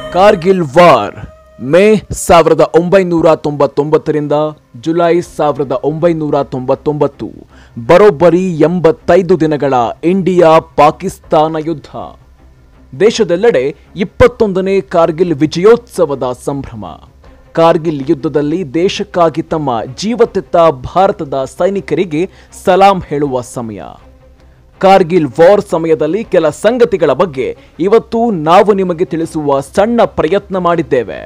Kargil war May ಸಾವಿರದ ಒಂಬೈನೂರ ತೊಂಬತ್ತೊಂಬತ್ತರಿಂದ July ಸಾವಿರದ ಒಂಬೈನೂರ ತೊಂಬತ್ತೊಂಬತ್ತು ಬರೋಬ್ಬರಿ ಎಂಬತ್ತೈದು ದಿನಗಳ ಇಂಡಿಯಾ ಪಾಕಿಸ್ತಾನ ಯುದ್ಧ ದೇಶದೆಲ್ಲೆಡೆ ಇಪ್ಪತ್ತೊಂದನೇ ಕಾರ್ಗಿಲ್ ವಿಜಯೋತ್ಸವದ ಸಂಭ್ರಮ ಕಾರ್ಗಿಲ್ ಯುದ್ಧದಲ್ಲಿ ದೇಶಕ್ಕಾಗಿ ತಮ್ಮ ಜೀವತೆತ್ತ ಭಾರತದ ಸೈನಿಕರಿಗೆ ಸಲಾಂ ಹೇಳುವ ಸಮಯ ಕಾರ್ಗಿಲ್ ವಾರ್ ಸಮಯದಲ್ಲಿ ಕೆಲ ಸಂಗತಿಗಳ ಬಗ್ಗೆ ಇವತ್ತು ನಾವು ನಿಮಗೆ ತಿಳಿಸುವ ಸಣ್ಣ ಪ್ರಯತ್ನ ಮಾಡಿದ್ದೇವೆ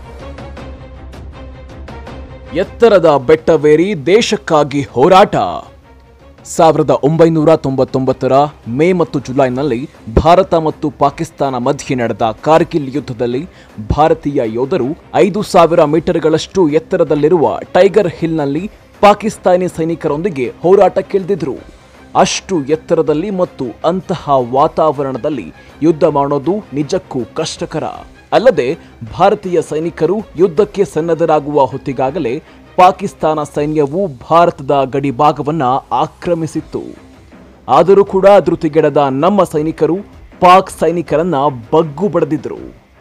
ಎತ್ತರದ ಬೆಟ್ಟವೇರಿ ದೇಶಕ್ಕಾಗಿ ಹೋರಾಟ ಸಾವಿರದ ಒಂಬೈನೂರ ತೊಂಬತ್ತೊಂಬತ್ತರ ಮೇ ಮತ್ತು ಜುಲೈನಲ್ಲಿ ಭಾರತ ಮತ್ತು ಪಾಕಿಸ್ತಾನ ಮಧ್ಯೆ ನಡೆದ ಕಾರ್ಗಿಲ್ ಯುದ್ಧದಲ್ಲಿ ಭಾರತೀಯ ಯೋಧರು ಐದು ಸಾವಿರ ಮೀಟರ್ಗಳಷ್ಟು ಎತ್ತರದಲ್ಲಿರುವ ಟೈಗರ್ ಹಿಲ್ನಲ್ಲಿ ಪಾಕಿಸ್ತಾನಿ ಸೈನಿಕರೊಂದಿಗೆ ಹೋರಾಟಕ್ಕಿಳಿದಿದ್ರು ಅಷ್ಟು ಎತ್ತರದಲ್ಲಿ ಮತ್ತು ಅಂತಹ ವಾತಾವರಣದಲ್ಲಿ ಯುದ್ಧ ಮಾಡೋದು ನಿಜಕ್ಕೂ ಕಷ್ಟಕರ ಅಲ್ಲದೆ ಭಾರತೀಯ ಸೈನಿಕರು ಯುದ್ಧಕ್ಕೆ ಸನ್ನದ್ಧರಾಗುವ ಹೊತ್ತಿಗಾಗಲೇ ಪಾಕಿಸ್ತಾನ ಸೈನ್ಯವು ಭಾರತದ ಗಡಿ ಭಾಗವನ್ನ ಆಕ್ರಮಿಸಿತ್ತು ಆದರೂ ಕೂಡ ಧೃತಿಗೆಡದ ನಮ್ಮ ಸೈನಿಕರು ಪಾಕ್ ಸೈನಿಕರನ್ನ ಬಗ್ಗು ಬಡಿದಿದ್ರು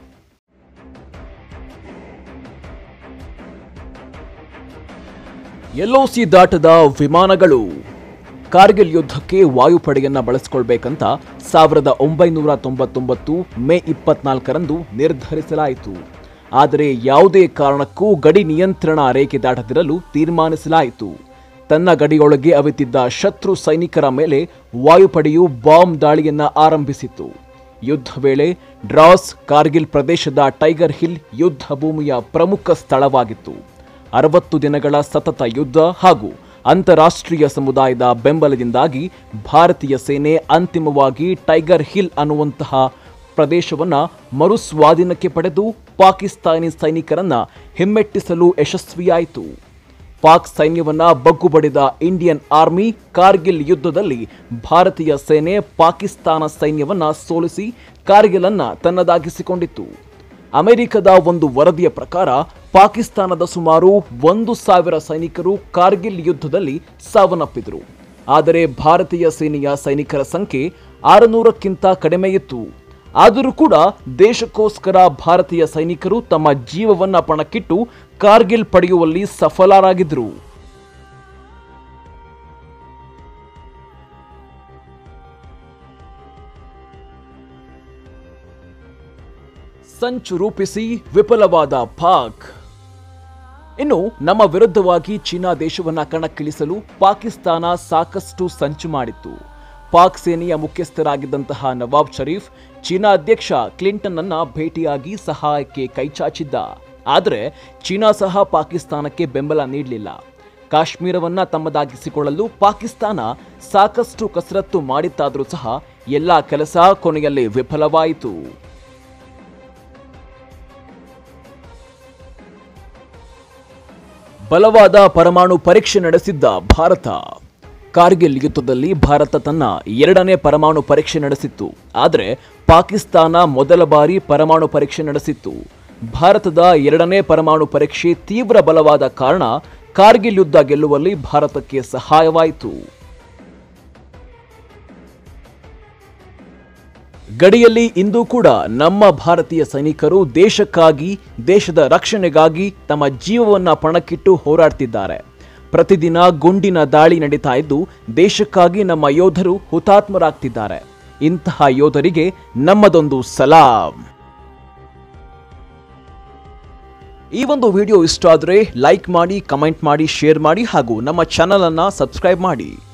ಎಲ್ಒಸಿ ದಾಟದ ವಿಮಾನಗಳು ಕಾರ್ಗಿಲ್ ಯುದ್ಧಕ್ಕೆ ವಾಯುಪಡೆಯನ್ನ ಬಳಸಿಕೊಳ್ಬೇಕಂತ ಸಾವಿರದ ಒಂಬೈನೂರ ತೊಂಬತ್ತೊಂಬತ್ತು ಮೇ ಇಪ್ಪತ್ನಾಲ್ಕರಂದು ನಿರ್ಧರಿಸಲಾಯಿತು ಆದರೆ ಯಾವುದೇ ಕಾರಣಕ್ಕೂ ಗಡಿ ನಿಯಂತ್ರಣ ರೇಖೆ ದಾಟದಿರಲು ತೀರ್ಮಾನಿಸಲಾಯಿತು ತನ್ನ ಗಡಿಯೊಳಗೆ ಅವಿತಿದ್ದ ಶತ್ರು ಸೈನಿಕರ ಮೇಲೆ ವಾಯುಪಡೆಯು ಬಾಂಬ್ ದಾಳಿಯನ್ನ ಆರಂಭಿಸಿತು ಯುದ್ಧ ವೇಳೆ ಡ್ರಾಸ್ ಕಾರ್ಗಿಲ್ ಪ್ರದೇಶದ ಟೈಗರ್ ಹಿಲ್ ಯುದ್ಧ ಭೂಮಿಯ ಪ್ರಮುಖ ಸ್ಥಳವಾಗಿತ್ತು ಅರವತ್ತು ದಿನಗಳ ಸತತ ಯುದ್ಧ ಹಾಗೂ ಅಂತಾರಾಷ್ಟ್ರೀಯ ಸಮುದಾಯದ ಬೆಂಬಲದಿಂದಾಗಿ ಭಾರತೀಯ ಸೇನೆ ಅಂತಿಮವಾಗಿ ಟೈಗರ್ ಹಿಲ್ ಅನ್ನುವಂತಹ ಪ್ರದೇಶವನ್ನ ಮರು ಸ್ವಾಧೀನಕ್ಕೆ ಪಡೆದು ಪಾಕಿಸ್ತಾನಿ ಸೈನಿಕರನ್ನ ಹಿಮ್ಮೆಟ್ಟಿಸಲು ಯಶಸ್ವಿಯಾಯಿತು ಪಾಕ್ ಸೈನ್ಯವನ್ನ ಬಗ್ಗು ಬಡಿದ ಇಂಡಿಯನ್ ಆರ್ಮಿ ಕಾರ್ಗಿಲ್ ಯುದ್ಧದಲ್ಲಿ ಭಾರತೀಯ ಸೇನೆ ಪಾಕಿಸ್ತಾನ ಸೈನ್ಯವನ್ನ ಸೋಲಿಸಿ ಕಾರ್ಗಿಲ್ ಅನ್ನ ತನ್ನದಾಗಿಸಿಕೊಂಡಿತ್ತು ಅಮೆರಿಕದ ಒಂದು ವರದಿಯ ಪ್ರಕಾರ ಪಾಕಿಸ್ತಾನದ ಸುಮಾರು ಒಂದು ಸಾವಿರ ಸೈನಿಕರು ಕಾರ್ಗಿಲ್ ಯುದ್ಧದಲ್ಲಿ ಸಾವನ್ನಪ್ಪಿದರು ಆದರೆ ಭಾರತೀಯ ಸೇನೆಯ ಸೈನಿಕರ ಸಂಖ್ಯೆ ಆರುನೂರಕ್ಕಿಂತ ಕಡಿಮೆ ಇತ್ತು ಆದರೂ ಕೂಡ ದೇಶಕ್ಕೋಸ್ಕರ ಭಾರತೀಯ ಸೈನಿಕರು ತಮ್ಮ ಜೀವವನ್ನ ಪಣಕ್ಕಿಟ್ಟು ಕಾರ್ಗಿಲ್ ಪಡೆಯುವಲ್ಲಿ ಸಫಲರಾಗಿದ್ದರು ಸಂಚು ರೂಪಿಸಿ ವಿಫಲವಾದ ಪಾಕ್ ಇನ್ನು ನಮ್ಮ ವಿರುದ್ಧವಾಗಿ ಚೀನಾ ದೇಶವನ್ನ ಕಣಕ್ಕಿಳಿಸಲು ಪಾಕಿಸ್ತಾನ ಸಾಕಷ್ಟು ಸಂಚು ಮಾಡಿತ್ತು ಪಾಕ್ ಸೇನೆಯ ಮುಖ್ಯಸ್ಥರಾಗಿದ್ದಂತಹ ನವಾಬ್ ಶರೀಫ್ ಚೀನಾ ಅಧ್ಯಕ್ಷ ಕ್ಲಿಂಟನ್ ಅನ್ನ ಭೇಟಿಯಾಗಿ ಸಹಾಯಕ್ಕೆ ಕೈಚಾಚಿದ್ದ ಆದರೆ ಚೀನಾ ಸಹ ಪಾಕಿಸ್ತಾನಕ್ಕೆ ಬೆಂಬಲ ನೀಡಲಿಲ್ಲ ಕಾಶ್ಮೀರವನ್ನ ತಮ್ಮದಾಗಿಸಿಕೊಳ್ಳಲು ಪಾಕಿಸ್ತಾನ ಸಾಕಷ್ಟು ಕಸರತ್ತು ಮಾಡಿತ್ತಾದರೂ ಸಹ ಎಲ್ಲಾ ಕೆಲಸ ಕೊನೆಯಲ್ಲಿ ವಿಫಲವಾಯಿತು ಬಲವಾದ ಪರಮಾಣು ಪರೀಕ್ಷೆ ನಡೆಸಿದ್ದ ಭಾರತ ಕಾರ್ಗಿಲ್ ಯುದ್ಧದಲ್ಲಿ ಭಾರತ ತನ್ನ ಎರಡನೇ ಪರಮಾಣು ಪರೀಕ್ಷೆ ನಡೆಸಿತ್ತು ಆದರೆ ಪಾಕಿಸ್ತಾನ ಮೊದಲ ಬಾರಿ ಪರಮಾಣು ಪರೀಕ್ಷೆ ನಡೆಸಿತ್ತು ಭಾರತದ ಎರಡನೇ ಪರಮಾಣು ಪರೀಕ್ಷೆ ತೀವ್ರ ಬಲವಾದ ಕಾರಣ ಕಾರ್ಗಿಲ್ ಯುದ್ಧ ಗೆಲ್ಲುವಲ್ಲಿ ಭಾರತಕ್ಕೆ ಸಹಾಯವಾಯಿತು ಗಡಿಯಲ್ಲಿ ಇಂದು ಕೂಡ ನಮ್ಮ ಭಾರತೀಯ ಸೈನಿಕರು ದೇಶಕ್ಕಾಗಿ ದೇಶದ ರಕ್ಷಣೆಗಾಗಿ ತಮ್ಮ ಜೀವವನ್ನ ಪಣಕ್ಕಿಟ್ಟು ಹೋರಾಡ್ತಿದ್ದಾರೆ ಪ್ರತಿದಿನ ಗುಂಡಿನ ದಾಳಿ ನಡೀತಾ ಇದ್ದು ದೇಶಕ್ಕಾಗಿ ನಮ್ಮ ಯೋಧರು ಹುತಾತ್ಮರಾಗ್ತಿದ್ದಾರೆ ಇಂತಹ ಯೋಧರಿಗೆ ನಮ್ಮದೊಂದು ಸಲಾಂ ಈ ಒಂದು ವಿಡಿಯೋ ಇಷ್ಟ ಆದರೆ ಲೈಕ್ ಮಾಡಿ ಕಮೆಂಟ್ ಮಾಡಿ ಶೇರ್ ಮಾಡಿ ಹಾಗೂ ನಮ್ಮ ಚಾನಲ್ ಅನ್ನ ಸಬ್ಸ್ಕ್ರೈಬ್ ಮಾಡಿ